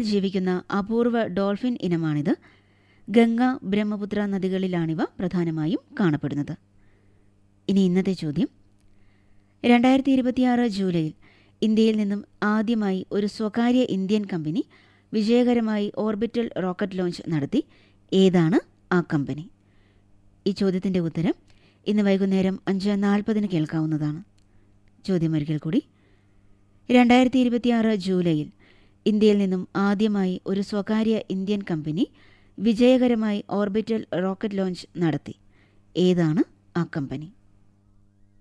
സമുദ്രത്തിൽ ജീവിക്കുന്ന അപൂർവ ഡോൾഫിൻ ഇനമാണിത് ഗംഗ ബ്രഹ്മപുത്ര നദികളിലാണിവ പ്രധാനമായും കാണപ്പെടുന്നത് ഇനി ഇന്നത്തെ ചോദ്യം രണ്ടായിരത്തി ഇരുപത്തിയാറ് ജൂലൈയിൽ ഇന്ത്യയിൽ നിന്നും ആദ്യമായി ഒരു സ്വകാര്യ ഇന്ത്യൻ കമ്പനി വിജയകരമായി ഓർബിറ്റൽ റോക്കറ്റ് ലോഞ്ച് നടത്തി ഏതാണ് ആ കമ്പനി ഈ ചോദ്യത്തിൻ്റെ ഉത്തരം ഇന്ന് വൈകുന്നേരം അഞ്ച് നാൽപ്പതിന് കേൾക്കാവുന്നതാണ് ചോദ്യം ഒരിക്കൽ കൂടി രണ്ടായിരത്തി ഇരുപത്തിയാറ് ജൂലൈയിൽ ഇന്ത്യയിൽ നിന്നും ആദ്യമായി ഒരു സ്വകാര്യ ഇന്ത്യൻ കമ്പനി വിജയകരമായി ഓർബിറ്റൽ റോക്കറ്റ് ലോഞ്ച് നടത്തി ഏതാണ് ആ കമ്പനി